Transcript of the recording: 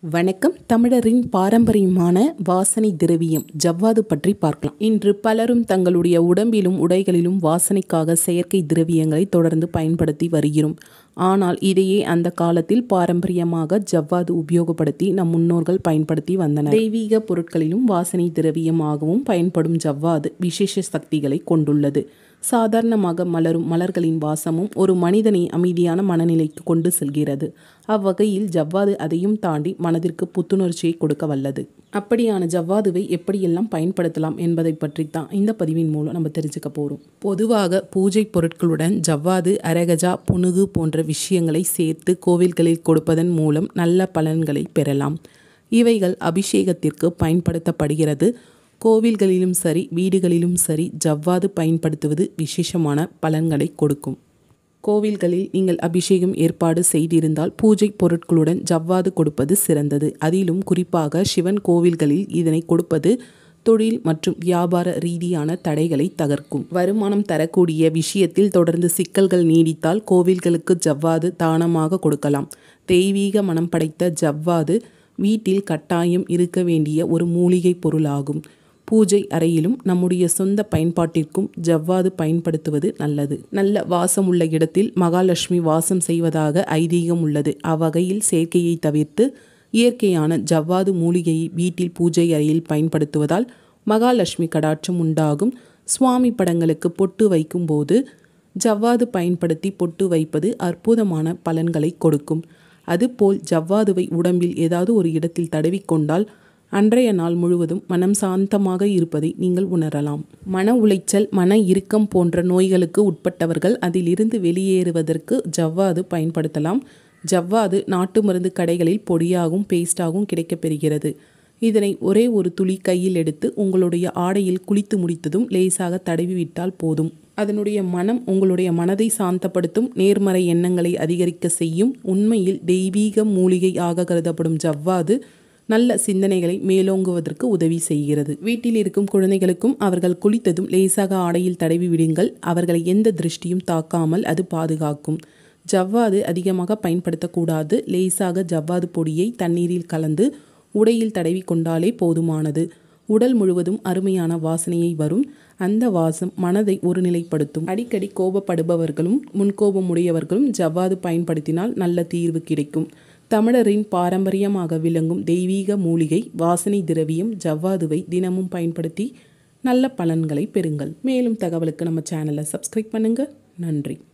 வணக்கம் தமிழரின் பாரம்பரியமான வாசனை திரவியம் ஜவ்வாது பற்றி பார்க்கலாம் இன்று பலரும் தங்களுடைய உடம்பிலும் உடைகளிலும் வாசனைக்காக செயற்கை திரவியங்களை தொடர்ந்து பயன்படுத்தி வருகிறோம் ஆனால் இதையே அந்த காலத்தில் பாரம்பரியமாக ஜவ்வாது உபயோகப்படுத்தி நம் முன்னோர்கள் பயன்படுத்தி வந்தனர் தெய்வீக பொருட்களிலும் வாசனை திரவியமாகவும் பயன்படும் ஜவ்வாது விசேஷ சக்திகளை கொண்டுள்ளது சாதாரணமாக மலரும் மலர்களின் வாசமும் ஒரு மனிதனை அமைதியான மனநிலைக்கு கொண்டு செல்கிறது அவ்வகையில் ஜவ்வாது அதையும் தாண்டி மனதிற்கு புத்துணர்ச்சியை கொடுக்க வல்லது அப்படியான ஜவ்வாதுவை எப்படியெல்லாம் பயன்படுத்தலாம் என்பதை பற்றி தான் இந்த பதிவின் மூலம் நம்ம தெரிஞ்சுக்க போகிறோம் பொதுவாக பூஜை பொருட்களுடன் ஜவ்வாது அரகஜா புனுகு போன்ற விஷயங்களை சேர்த்து கோவில்களில் கொடுப்பதன் மூலம் நல்ல பலன்களை பெறலாம் இவைகள் அபிஷேகத்திற்கு பயன்படுத்தப்படுகிறது கோவில்களிலும் சரி வீடுகளிலும் சரி ஜவ்வாது பயன்படுத்துவது விசேஷமான பலன்களை கொடுக்கும் கோவில்களில் நீங்கள் அபிஷேகம் ஏற்பாடு செய்திருந்தால் பூஜை பொருட்களுடன் ஜவ்வாது கொடுப்பது சிறந்தது அதிலும் குறிப்பாக சிவன் கோவில்களில் இதனை கொடுப்பது தொழில் மற்றும் வியாபார ரீதியான தடைகளை தகர்க்கும் வருமானம் தரக்கூடிய விஷயத்தில் தொடர்ந்து சிக்கல்கள் நீடித்தால் கோவில்களுக்கு ஜவ்வாது தானமாக கொடுக்கலாம் தெய்வீக மனம் படைத்த ஜவ்வாது வீட்டில் கட்டாயம் இருக்க வேண்டிய ஒரு மூலிகை பொருளாகும் பூஜை அறையிலும் நம்முடைய சொந்த பயன்பாட்டிற்கும் ஜவ்வாது பயன்படுத்துவது நல்லது நல்ல வாசம் உள்ள இடத்தில் மகாலட்சுமி வாசம் செய்வதாக ஐதீகம் உள்ளது அவ்வகையில் செயற்கையை தவிர்த்து இயற்கையான ஜவ்வாது மூலிகையை வீட்டில் பூஜை அறையில் பயன்படுத்துவதால் மகாலட்சுமி கடாட்சம் உண்டாகும் சுவாமி படங்களுக்கு பொட்டு வைக்கும்போது ஜவ்வாது பயன்படுத்தி பொட்டு வைப்பது அற்புதமான பலன்களை கொடுக்கும் அதுபோல் ஜவ்வாதுவை உடம்பில் ஏதாவது ஒரு இடத்தில் தடவிக்கொண்டால் அன்றைய நாள் முழுவதும் மனம் சாந்தமாக இருப்பதை நீங்கள் உணரலாம் மன உளைச்சல் மன இறுக்கம் போன்ற நோய்களுக்கு உட்பட்டவர்கள் அதிலிருந்து வெளியேறுவதற்கு ஜவ்வாது பயன்படுத்தலாம் ஜவ்வாது நாட்டு மருந்து கடைகளில் பொடியாகவும் பேஸ்டாகவும் கிடைக்கப்பெறுகிறது இதனை ஒரே ஒரு துளி கையில் எடுத்து உங்களுடைய ஆடையில் குளித்து முடித்ததும் லேசாக தடவி விட்டால் போதும் அதனுடைய மனம் உங்களுடைய மனதை சாந்தப்படுத்தும் நேர்மறை எண்ணங்களை அதிகரிக்க செய்யும் உண்மையில் தெய்வீக மூலிகை ஆக கருதப்படும் ஜவ்வாது நல்ல சிந்தனைகளை மேலோங்குவதற்கு உதவி செய்கிறது வீட்டில் இருக்கும் குழந்தைகளுக்கும் அவர்கள் குளித்ததும் லேசாக ஆடையில் தடவி விடுங்கள் அவர்களை எந்த திருஷ்டியும் தாக்காமல் அது பாதுகாக்கும் ஜவ்வாது அதிகமாக பயன்படுத்தக்கூடாது லேசாக ஜவ்வாது பொடியை தண்ணீரில் கலந்து உடையில் தடவி கொண்டாலே போதுமானது உடல் முழுவதும் அருமையான வாசனையை வரும் அந்த வாசம் மனதை ஒருநிலைப்படுத்தும் அடிக்கடி கோபப்படுபவர்களும் முன்கோபம் உடையவர்களும் ஜவ்வாது பயன்படுத்தினால் நல்ல தீர்வு கிடைக்கும் தமிழரின் பாரம்பரியமாக விளங்கும் தெய்வீக மூலிகை வாசனை திரவியம் ஜவ்வாதுவை தினமும் பயன்படுத்தி நல்ல பலன்களை பெறுங்கள் மேலும் தகவலுக்கு நம்ம சேனலை சப்ஸ்கிரைப் பண்ணுங்கள் நன்றி